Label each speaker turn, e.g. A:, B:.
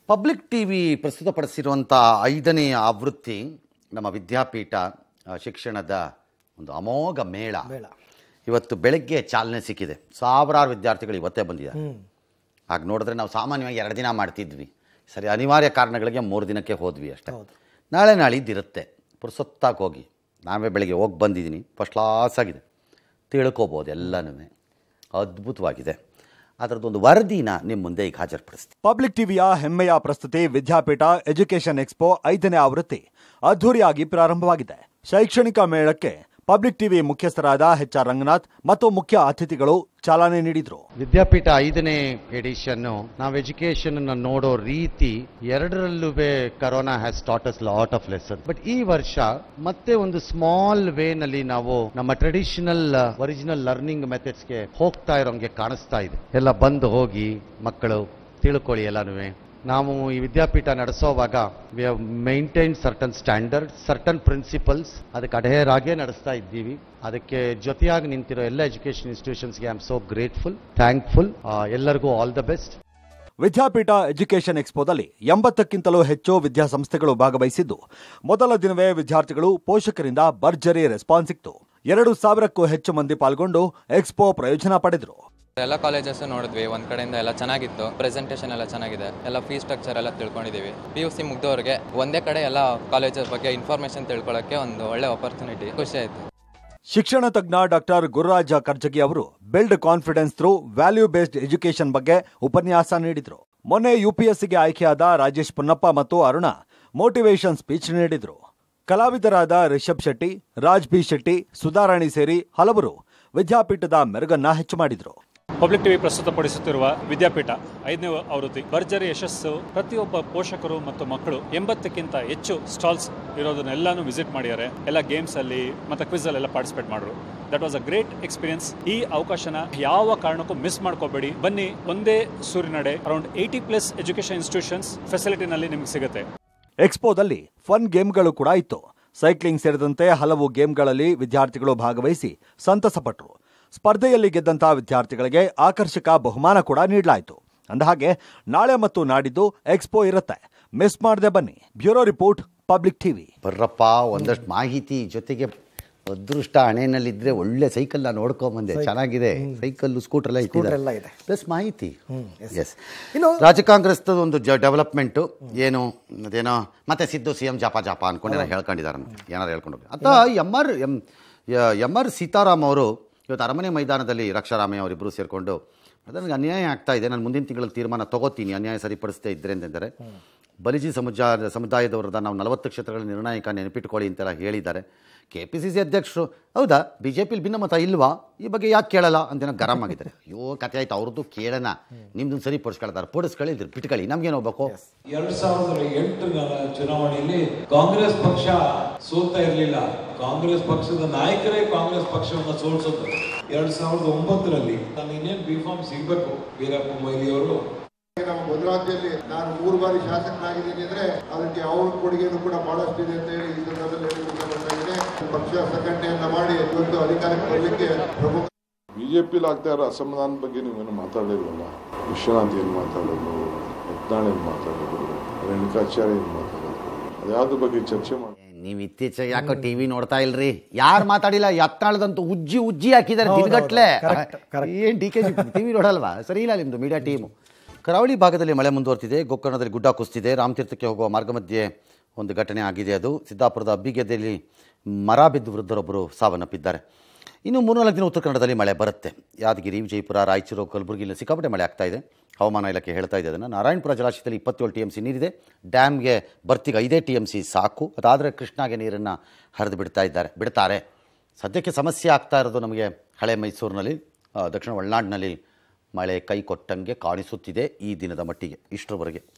A: Public T V ಪ್ರಸ್ತುತಪಡಿಸಿರುವಂಥ ಐದನೇ ಆವೃತ್ತಿ ನಮ್ಮ ವಿದ್ಯಾಪೀಠ ಆ, ಶಿಕ್ಷಣದ ಒಂದು ಅಮೋಘ ಮೇಳ
B: ಮೇಳ.
A: ಇವತ್ತು ಬೆಳಗ್ಗೆ ಚಾಲನೆ ಸಿಕ್ಕಿದೆ ಸಾವಿರಾರು ವಿದ್ಯಾರ್ಥಿಗಳು ಇವತ್ತೇ ಬಂದಿದ್ದಾರೆ ಆಗ ನೋಡಿದ್ರೆ ನಾವು ಸಾಮಾನ್ಯವಾಗಿ ಎರಡು ದಿನ ಮಾಡ್ತಿದ್ವಿ ಸರಿ ಅನಿವಾರ್ಯ ಕಾರಣಗಳಿಗೆ ಮೂರು ದಿನಕ್ಕೆ ಹೋದ್ವಿ ಅಷ್ಟೇ
B: ಹೌದು.
A: ನಾಳೆ ನಾಳಿದ್ದಿರುತ್ತೆ ಪುರ್ಸೊತ್ತಾಗಿ ಹೋಗಿ ನಾವೇ ಬೆಳಗ್ಗೆ ಹೋಗಿ ಬಂದಿದ್ದೀನಿ ಫಸ್ಟ್ ಕ್ಲಾಸ್ ಆಗಿದೆ ತಿಳ್ಕೊಬೋದು ಎಲ್ಲನೂ ಅದ್ಭುತವಾಗಿದೆ ಅದರದ್ದೊಂದು ವರದಿನ ನಿಮ್ಮ ಮುಂದೆ ಈಗ ಹಾಜರುಪಡಿಸ್ತೀನಿ
C: ಪಬ್ಲಿಕ್ ಟಿವಿಯ ಹೆಮ್ಮೆಯ ಪ್ರಸ್ತುತಿ ವಿದ್ಯಾಪೀಠ ಎಜುಕೇಷನ್ ಎಕ್ಸ್ಪೋ ಐದನೇ ಆವೃತ್ತಿ ಅದ್ಧೂರಿಯಾಗಿ ಪ್ರಾರಂಭವಾಗಿದೆ ಶೈಕ್ಷಣಿಕ ಮೇಳಕ್ಕೆ ಪಬ್ಲಿಕ್ ಟಿವಿ ಮುಖ್ಯಸ್ಥರಾದ ಎಚ್ ಆರ್ ರಂಗನಾಥ್ ಮತ್ತು ಮುಖ್ಯ ಅತಿಥಿಗಳು ಚಾಲನೆ ನೀಡಿದ್ರು
A: ವಿದ್ಯಾಪೀಠ ಐದನೇ ಎಡಿಷನ್ನು ನಾವು ಎಜುಕೇಶನ್ ನೋಡೋ ರೀತಿ ಎರಡರಲ್ಲೂ corona has taught us lot of lesson but ಈ ವರ್ಷ ಮತ್ತೆ ಒಂದು ಸ್ಮಾಲ್ ವೇನಲ್ಲಿ ನಾವು ನಮ್ಮ ಟ್ರೆಡಿಷನಲ್ ಒರಿಜಿನಲ್ ಲರ್ನಿಂಗ್ ಮೆಥಡ್ಸ್ಗೆ ಹೋಗ್ತಾ ಇರೋಂಗೆ ಕಾಣಿಸ್ತಾ ಇದೆ ಎಲ್ಲ ಬಂದು ಹೋಗಿ ಮಕ್ಕಳು ತಿಳ್ಕೊಳ್ಳಿ ಎಲ್ಲನೂ ನಾವು ಈ ವಿದ್ಯಾಪೀಠ ನಡೆಸೋವಾಗ we have maintain certain standard certain principles ಅದಕ್ಕೆ ಅಡೇರ್ ಆಗೇ ನಡೆಸ್ತಾ ಇದ್ದೀವಿ ಅದಕ್ಕೆ ಜೊತೆಯಾಗಿ ನಿಂತಿರೋ ಎಲ್ಲ ಎಜುಕೇಶನ್ ಇನ್ಸ್ಟಿಟ್ಯೂಷನ್ಸ್ಗೆ I am so grateful thankful ಎಲ್ಲರಿಗೂ all the best
C: Vidyapeetha education ಎಕ್ಸ್ಪೋದಲ್ಲಿ ಎಂಬತ್ತಕ್ಕಿಂತಲೂ ಹೆಚ್ಚು ವಿದ್ಯಾಸಂಸ್ಥೆಗಳು ಭಾಗವಹಿಸಿದ್ದು ಮೊದಲ ದಿನವೇ ವಿದ್ಯಾರ್ಥಿಗಳು ಪೋಷಕರಿಂದ ಭರ್ಜರಿ ರೆಸ್ಪಾನ್ಸ್ ಸಿಕ್ತು ಎರಡು ಸಾವಿರಕ್ಕೂ ಹೆಚ್ಚು ಮಂದಿ ಪಾಲ್ಗೊಂಡು ಎಕ್ಸ್ಪೋ ಪ್ರಯೋಜನ ಪಡೆದರು
D: ಎಲ್ಲ ಕಾಲೇಜಸ್ ನೋಡಿದ್ವಿ ಒಂದ್ ಕಡೆಯಿಂದ ಎಲ್ಲ ಚೆನ್ನಾಗಿತ್ತು ಪ್ರೆಸೆಂಟೇಷನ್ ಎಲ್ಲ ಚೆನ್ನಾಗಿದೆ ಎಲ್ಲ ಫೀಸ್ ಸ್ಟ್ರಕ್ಚರ್ ಎಲ್ಲ ತಿಳ್ಕೊಂಡಿದೀವಿ ಪಿ ಯು ಸಿ ಮುಗ್ದವ್ರಿಗೆ ಒಂದೇ ಕಡೆ ಎಲ್ಲ ಕಾಲೇಜಸ್ ಬಗ್ಗೆ ಇನ್ಫಾರ್ಮೇಶನ್ ತಿಳ್ಕೊಳ್ಳೋಕ್ಕೆ ಒಂದು ಒಳ್ಳೆ ಆಪರ್ಚುನಿಟಿ ಖುಷಿ ಆಯ್ತು
C: ಶಿಕ್ಷಣ ತಜ್ಞ ಡಾಕ್ಟರ್ ಗುರುರಾಜ ಕರ್ಜಗಿ ಅವರು build confidence through value based education ಬಗ್ಗೆ ಉಪನ್ಯಾಸ ನೀಡಿದ್ರು ಮೊನ್ನೆ ಯುಪಿಎಸ್ಸಿಗೆ ಆಯ್ಕೆಯಾದ ರಾಜೇಶ್ ಪುನ್ನಪ್ಪ ಮತ್ತು ಅರುಣ ಮೋಟಿವೇಶನ್ ಸ್ಪೀಚ್ ನೀಡಿದ್ರು ಕಲಾವಿದರಾದ ರಿಷಬ್ ಶೆಟ್ಟಿ ರಾಜ್ ಬಿ ಶೆಟ್ಟಿ ಸುಧಾರಾಣಿ ಸೇರಿ ಹಲವರು ವಿದ್ಯಾಪೀಠದ ಮೆರುಗನ್ನ ಹೆಚ್ಚು ಮಾಡಿದ್ರು
E: ಪಬ್ಲಿಕ್ ಟಿವಿ ಪ್ರಸ್ತುತಪಡಿಸುತ್ತಿರುವ ವಿದ್ಯಾಪೀಠ ಐದನೇ ಆವೃತ್ತಿ ಭರ್ಜರಿ ಯಶಸ್ಸು ಪ್ರತಿಯೊಬ್ಬ ಪೋಷಕರು ಮತ್ತು ಮಕ್ಕಳು ಎಂಬತ್ತಕ್ಕಿಂತ ಹೆಚ್ಚು ಸ್ಟಾಲ್ಸ್ ಇರೋದನ್ನೆಲ್ಲಾನು ವಿಸಿಟ್ ಮಾಡಿದ್ದಾರೆ ಎಲ್ಲ ಗೇಮ್ಸ್ ಅಲ್ಲಿ ಮತ್ತೆ ಕ್ವಿಸ್ ಅಲ್ಲೆಲ್ಲ ಪಾರ್ಟಿಸಿಪೇಟ್ ಮಾಡಿದ್ರು that was a great experience ಈ ಅವಕಾಶನ ಯಾವ ಕಾರಣಕ್ಕೂ ಮಿಸ್ ಮಾಡ್ಕೋಬೇಡಿ ಬನ್ನಿ ಒಂದೇ ಸೂರಿನಡೆ around eighty plus education institutions ಫೆಸಿಲಿಟಿನಲ್ಲಿ ನಿಮ್ಗೆ ಸಿಗುತ್ತೆ
C: ಎಕ್ಸ್ಪೋದಲ್ಲಿ ಫನ್ ಗೇಮ್ಗಳು ಕೂಡ ಇತ್ತು ಸೈಕ್ಲಿಂಗ್ ಸೇರಿದಂತೆ ಹಲವು ಗೇಮ್ಗಳಲ್ಲಿ ವಿದ್ಯಾರ್ಥಿಗಳು ಭಾಗವಹಿಸಿ ಸಂತಸಪಟ್ಟರು ಸ್ಪರ್ಧೆಯಲ್ಲಿ ಗೆದ್ದಂತಹ ವಿದ್ಯಾರ್ಥಿಗಳಿಗೆ ಆಕರ್ಷಕ ಬಹುಮಾನ ಕೂಡ ನೀಡಲಾಯಿತು ಅಂದಹಾಗೆ ನಾಳೆ ಮತ್ತು ನಾಡಿದ್ದು ಎಕ್ಸ್ಪೋ ಇರುತ್ತೆ ಮಿಸ್ ಮಾಡದೆ ಬನ್ನಿ ಬ್ಯೂರೋ ರಿಪೋರ್ಟ್ ಪಬ್ಲಿಕ್ ಟಿವಿ
A: ಬರ್ರಪ್ಪ ಒಂದಷ್ಟು ಮಾಹಿತಿ ಜೊತೆಗೆ ಅದೃಷ್ಟ ಹಣೆನಲ್ಲಿದ್ದರೆ ಒಳ್ಳೆ ಸೈಕಲ್ನ ನೋಡ್ಕೊಂಬಂದೆ ಚೆನ್ನಾಗಿದೆ ಸೈಕಲ್ಲು ಸ್ಕೂಟರ್ ಎಲ್ಲ
B: ಸ್ಕೂಟರ್ ಎಲ್ಲ
A: ಇಟ್ಟಿದ್ದಾರೆ
B: ಇದೆ.
A: ಪ್ಲಸ್ ಮಾಹಿತಿ ಎಸ್
B: ಇನ್ನು-
A: ರಾಜ್ಯ ಕಾಂಗ್ರೆಸ್ದು ಒಂದು ಜ ಡೆವಲಪ್ಮೆಂಟು ಏನು ಅದೇನೋ ಮತ್ತೆ ಸಿದ್ದು ಸಿ ಎಂ ಜಾಪ ಜಾಪ ಅನ್ಕೊಂಡು ಏನೋ ಹೇಳ್ಕೊಂಡಿದ್ದಾರಂತೆ ಏನಾರು ಹೇಳ್ಕೊಂಡು ಹೋಗಿ ಅಂತ M R M M R Seetharam ಅವರು ಇವತ್ತು ಅರಮನೆ ಮೈದಾನದಲ್ಲಿ ರಕ್ಷಾರಾಮಯ್ಯ ಅವರಿಬ್ಬರು ಸೇರಿಕೊಂಡು ನನಗೆ ಅನ್ಯಾಯ ಆಗ್ತಾ ಇದೆ ನಾನು ಮುಂದಿನ ತಿಂಗಳಲ್ಲಿ ತೀರ್ಮಾನ ತಗೋತೀನಿ ಅನ್ಯಾಯ ಸರಿಪಡಿಸದೇ ಇದ್ರೆ ಅಂತಂದರೆ ಬಲಿಜಿ ಸಮುದಾಯ ಸಮುದಾಯದವರದ ನಾವು ನಲವತ್ತು ಕ್ಷೇತ್ರಗಳ ನಿರ್ಣಾಯಕ ನೆನಪಿಟ್ಕೊಳ್ಳಿ ಅಂತೆಲ್ಲ ಹೇಳಿದ್ದಾರೆ ಕೆ ಪಿ ಸಿ ಸಿ ಅಧ್ಯಕ್ಷರು ಹೌದಾ ಬಿ ಜೆ ಪಿಲಿ ಭಿನ್ನಮತ ಇಲ್ವಾ ಈ ಬಗ್ಗೆ ಯಾಕೆ ಕೇಳಲ್ಲ ಅಂತೇನೋ ಗರಂ ಆಗಿದ್ದಾರೆ ಅಯ್ಯೋ ಕತೆ ಆಯ್ತು ಅವ್ರದ್ದು ಕೇಳೋಣ ನಿಮ್ದು ಸರಿ ಪಡಿಸ್ಕೊಳ್ತಾರೆ ಪಡಿಸ್ಕೊಳ್ಳಿ ಇದ್ರೆ ಬಿಟ್ಕೊಳ್ಳಿ ನಮ್ಗೇನು ಹೋಗ್ಬೇಕು
F: ಎರಡ್ ಸಾವಿರದ ಎಂಟರ ಚುನಾವಣೆಯಲ್ಲಿ ಕಾಂಗ್ರೆಸ್ ಪಕ್ಷ ಸೋಲ್ತಾ ಇರಲಿಲ್ಲ ಕಾಂಗ್ರೆಸ್ ಪಕ್ಷದ ನಾಯಕರೇ ಕಾಂಗ್ರೆಸ್ ಪಕ್ಷವನ್ನ ಸೋಲ್ಸಿದ್ರು ಎರಡ್ ಸಾವಿರದ ಒಂಬತ್ತರಲ್ಲಿ ನಾನು ಇನ್ನೇನು ಬಿ ಫಾರ್ಮ್ ಸಿಗ್ಬೇಕು ವೀರಪ್ಪ ಮೊಯ್ಲಿ ಅವರು
G: ನಮ್ಮ ಭದ್ರಾವತಿಯಲ್ಲಿ ನಾನು ಮೂರು ಬಾರಿ ಶಾಸಕನಾಗಿದ್ದೀನಿ ಅಂದ್ರೆ ಅದಕ್ಕೆ ಅವ್ರ ಕೊಡುಗೆನೂ ಕೂಡ ಬಹಳಷ್ಟು ಇದೆ ಅಂತ ಹೇಳಿ ಈ ಸಂದರ್ಭದಲ್ಲಿ ಹೇಳಬೇಕಾಗಿದೆ ಪಕ್ಷ ಸಂಘಟನೆಯನ್ನ ಮಾಡಿ ಇವತ್ತು ಅಧಿಕಾರಕ್ಕೆ ಬರಲಿಕ್ಕೆ ಪ್ರಮುಖ
H: ಬಿಜೆಪಿಲಿ ಆಗ್ತಾ ಇರೋ ಅಸಮಾಧಾನ ಬಗ್ಗೆ ನೀವೇನು ಮಾತಾಡಲಿಲ್ವಲ್ಲ ವಿಶ್ವನಾಥ್ ಏನು ಮಾತಾಡೋದು ಯತ್ನಾಳ್ ಏನು ಮಾತಾಡೋದು ರೇಣುಕಾಚಾರ್ಯ ಏನು ಮಾತಾಡೋದು ಅದ್ಯಾವ್ದ್ರ ಬಗ್ಗೆ ಚರ್ಚೆ ಮಾಡಿ
A: ನೀವು ಇತ್ತೀಚೆಗೆ ಯಾಕೋ ಟಿ ವಿ ನೋಡ್ತಾ ಇಲ್ರಿ ಯಾರು ಮಾತಾಡಿಲ್ಲ ಎತ್ತಾಳದಂತೂ ಉಜ್ಜಿ ಉಜ್ಜಿ ಹಾಕಿದ್ದಾರೆ
B: ಹೌದು,
A: ದಿನಗಟ್ಲೆ
B: correct, correct.
A: ಏನು ಡಿ ಕೆ ಟಿ ವಿ ನೋಡಲ್ವಾ ಸರಿ ಇಲ್ಲ ನಿಮ್ಮದು ಮೀಡಿಯಾ ಟೀಮು ಕರಾವಳಿ ಭಾಗದಲ್ಲಿ ಮಳೆ ಮುಂದುವರ್ತಿದೆ ಗೋಕರ್ಣದಲ್ಲಿ ಗುಡ್ಡ ಕುಸಿದಿದೆ ರಾಮತೀರ್ಥಕ್ಕೆ ಹೋಗುವ ಮಾರ್ಗ ಮಧ್ಯೆ ಒಂದು ಘಟನೆ ಆಗಿದೆ ಅದು ಸಿದ್ದಾಪುರದ ಅಬ್ಬಿಗೆರೆಯಲ್ಲಿ ಮರ ಬಿದ್ದು ವೃದ್ಧರೊಬ್ಬರು ಸಾವನ್ನಪ್ಪಿದ್ದಾರೆ ಇನ್ನು ಮೂರ್ನಾಲ್ಕು ದಿನ ಉತ್ತರ ಕನ್ನಡದಲ್ಲಿ ಮಳೆ ಬರುತ್ತೆ ಯಾದಗಿರಿ ವಿಜಯಪುರ ರಾಯಚೂರು ಕಲಬುರಗಿಯಲ್ಲಿ ಸಿಕ್ಕಾಪಟ್ಟೆ ಮಳೆ ಆಗ್ತಾ ಇದೆ ಹವಾಮಾನ ಇಲಾಖೆ ಹೇಳ್ತಾ ಇದೆ ಅದನ್ನು ನಾರಾಯಣಪುರ ಜಲಾಶಯದಲ್ಲಿ ಇಪ್ಪತ್ತೇಳು ಟಿ ಎಮ್ ಸಿ ನೀರಿದೆ ಡ್ಯಾಮ್ಗೆ ಬರ್ತಿಗೆ ಐದೇ ಟಿ ಎಮ್ ಸಿ ಸಾಕು ಅದಾದರೆ ಕೃಷ್ಣಾಗೆ ನೀರನ್ನು ಹರಿದು ಬಿಡ್ತಾ ಇದ್ದಾರೆ ಬಿಡ್ತಾರೆ ಸದ್ಯಕ್ಕೆ ಸಮಸ್ಯೆ ಆಗ್ತಾ ಇರೋದು ನಮಗೆ ಹಳೆ ಮೈಸೂರಿನಲ್ಲಿ ಆ, ದಕ್ಷಿಣ ಒಳನಾಡಿನಲ್ಲಿ ಮಳೆ ಕೈ ಕೊಟ್ಟಂಗೆ ಕಾಣಿಸುತ್ತಿದೆ ಈ ದಿನದ ಮಟ್ಟಿಗೆ ಇಷ್ಟರವರೆಗೆ